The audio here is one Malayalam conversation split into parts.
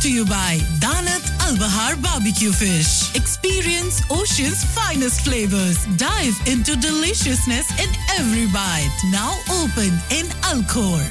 to you by Danat Al Bahar Barbecue Fish. Experience Ocean's finest flavors. Dive into deliciousness in every bite. Now open in Alcor.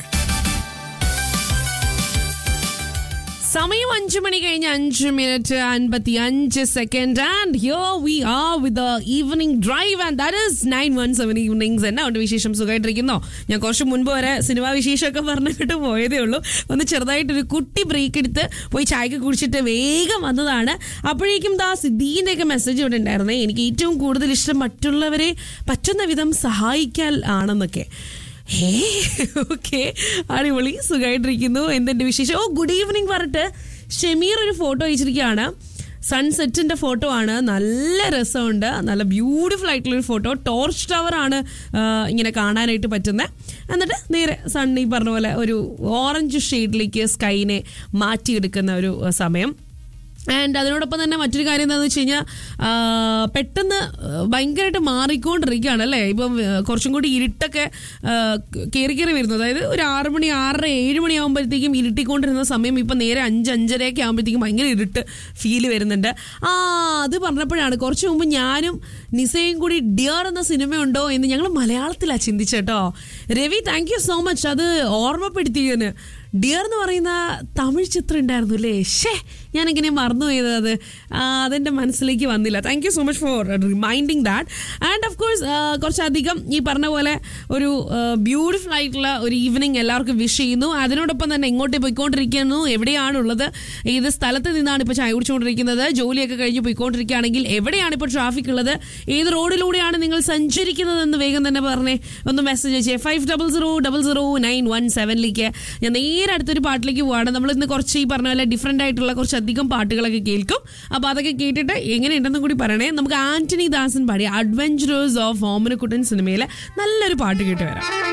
സമയം അഞ്ചു മണി കഴിഞ്ഞ് അഞ്ച് മിനിറ്റ് അൻപത്തി അഞ്ച് second and here we are with evening drive and that is nine one seven evenings എന്നാ ഉണ്ട് വിശേഷം സുഖമായിട്ടിരിക്കുന്നോ ഞാൻ കുറച്ച് മുൻപ് വരെ സിനിമാ വിശേഷമൊക്കെ പറഞ്ഞിട്ട് പോയതേ ഉള്ളൂ ഒന്ന് ചെറുതായിട്ടൊരു കുട്ടി ബ്രേക്ക് എടുത്ത് പോയി ചായക്ക് കുടിച്ചിട്ട് വേഗം വന്നതാണ് അപ്പോഴേക്കും ദാ സിദ്ദീൻ്റെ ഒക്കെ മെസ്സേജ് ഇവിടെ ഉണ്ടായിരുന്നേ എനിക്ക് ഏറ്റവും കൂടുതൽ ഇഷ്ടം മറ്റുള്ളവരെ പറ്റുന്ന വിധം സഹായിക്കാൻ ആണെന്നൊക്കെ ഹേ ഓക്കെ അടിപൊളി സുഖമായിട്ടിരിക്കുന്നു എന്തെന്റെ വിശേഷം ഓ ഗുഡ് ഈവനിങ് പറഞ്ഞിട്ട് ഷമീർ ഒരു ഫോട്ടോ അയച്ചിരിക്കുകയാണ് സൺസെറ്റിന്റെ ഫോട്ടോ ആണ് നല്ല രസമുണ്ട് നല്ല ബ്യൂട്ടിഫുൾ ആയിട്ടുള്ള ഒരു ഫോട്ടോ ടോർച്ച് ടവർ ആണ് ആ, ഇങ്ങനെ കാണാനായിട്ട് പറ്റുന്നത് എന്നിട്ട് നേരെ സൺ ഈ പറഞ്ഞ പോലെ ഒരു ഓറഞ്ച് ഷെയ്ഡിലേക്ക് സ്കൈനെ മാറ്റിയെടുക്കുന്ന ഒരു ആ, സമയം ആൻഡ് അതിനോടൊപ്പം തന്നെ മറ്റൊരു കാര്യം എന്താണെന്ന് വെച്ച് കഴിഞ്ഞാൽ പെട്ടെന്ന് ഭയങ്കരമായിട്ട് മാറിക്കൊണ്ടിരിക്കുകയാണ് അല്ലേ ഇപ്പം ആ, കുറച്ചും കൂടി ഇരുട്ടൊക്കെ ആ, കയറി കയറി വരുന്നു അതായത് ഒരു ആറ് മണി ആറര ഏഴ് മണി ആകുമ്പോഴത്തേക്കും ഇരുട്ടിക്കൊണ്ടിരുന്ന സമയം ഇപ്പം നേരെ അഞ്ച് അഞ്ചരയൊക്കെ ആകുമ്പോഴത്തേക്കും ഭയങ്കര ഇരുട്ട് ഫീല് വരുന്നുണ്ട് ആ അത് പറഞ്ഞപ്പോഴാണ് കുറച്ച് മുമ്പ് ഞാനും നിസയും കൂടി ഡിയർ എന്ന സിനിമയുണ്ടോ എന്ന് ഞങ്ങൾ മലയാളത്തിലാണ് ചിന്തിച്ചേട്ടോ Ravi thank you so much അത് ഓർമ്മപ്പെടുത്തിയതിന് ഡിയർ എന്ന് പറയുന്ന തമിഴ് ചിത്രം ഉണ്ടായിരുന്നു അല്ലേ ഷേ ഞാൻ എങ്ങനെ മറന്നു പോയത് അത് ആ, അതെൻ്റെ മനസ്സിലേക്ക് വന്നില്ല thank you so much for reminding that and of course കുറച്ചധികം ഈ പറഞ്ഞ പോലെ ഒരു ബ്യൂട്ടിഫുൾ ആയിട്ടുള്ള ഒരു ഈവനിങ് എല്ലാവർക്കും വിഷ് ചെയ്യുന്നു അതിനോടൊപ്പം തന്നെ എങ്ങോട്ടേ പോയിക്കൊണ്ടിരിക്കുന്നു എവിടെയാണുള്ളത് ഏത് സ്ഥലത്ത് നിന്നാണ് ഇപ്പോൾ ചായ കുടിച്ചുകൊണ്ടിരിക്കുന്നത് ജോലിയൊക്കെ കഴിഞ്ഞ് പോയിക്കൊണ്ടിരിക്കുകയാണെങ്കിൽ എവിടെയാണ് ഇപ്പോൾ ട്രാഫിക് ഉള്ളത് ഏത് റോഡിലൂടെയാണ് നിങ്ങൾ സഞ്ചരിക്കുന്നതെന്ന് വേഗം തന്നെ പറഞ്ഞേ ഒന്ന് മെസ്സേജ് അയച്ചേ five double zero double zero nine one സെവനിലേക്ക് ഞാൻ നേരെ അടുത്തൊരു പാട്ടിലേക്ക് പോവാണ് നമ്മൾ ഇന്ന് കുറച്ച് ഈ പറഞ്ഞ പോലെ ഡിഫറെൻ്റ് ആയിട്ടുള്ള കുറച്ചധികം പാട്ടുകളൊക്കെ കേൾക്കും അപ്പോൾ അതൊക്കെ കേട്ടിട്ട് എങ്ങനെയുണ്ടെന്നും കൂടി പറയണേ നമുക്ക് ആന്റണി ദാസൻ പാടിയ അഡ്വഞ്ചറേഴ്സ് ഓഫ് ഓമനക്കുട്ടൻ സിനിമയിലെ നല്ലൊരു പാട്ട് കേട്ട് വരാം